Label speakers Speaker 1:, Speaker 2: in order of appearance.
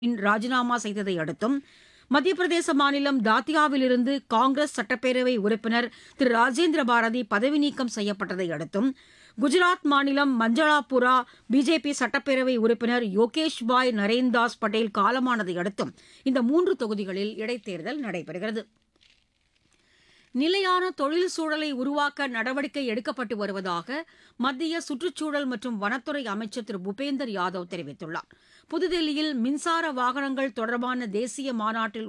Speaker 1: ராஜினாமா செய்ததை அடுத்தும் மத்திய பிரதேச மாநிலம் தாத்தியாவிலிருந்து காங்கிரஸ் சட்டப்பேரவை உறுப்பினர் திரு ராஜேந்திர பாரதி பதவி நீக்கம் செய்யப்பட்டதை அடுத்தும் குஜராத் மாநிலம் மஞ்சளாபுரா பிஜேபி சட்டப்பேரவை உறுப்பினர் யோகேஷ் பாய் நரேன்தாஸ் பட்டேல் காலமானதை அடுத்தும் இந்த மூன்று தொகுதிகளில் இடைத்தேர்தல் நடைபெறுகிறது நிலையான தொழில் சூழலை உருவாக்க நடவடிக்கை எடுக்கப்பட்டு வருவதாக மத்திய சுற்றுச்சூழல் மற்றும் வனத்துறை அமைச்சர் திரு பூபேந்தர் யாதவ் தெரிவித்துள்ளார் புதுதில்லியில் மின்சார வாகனங்கள் தொடர்பான தேசிய மாநாட்டில்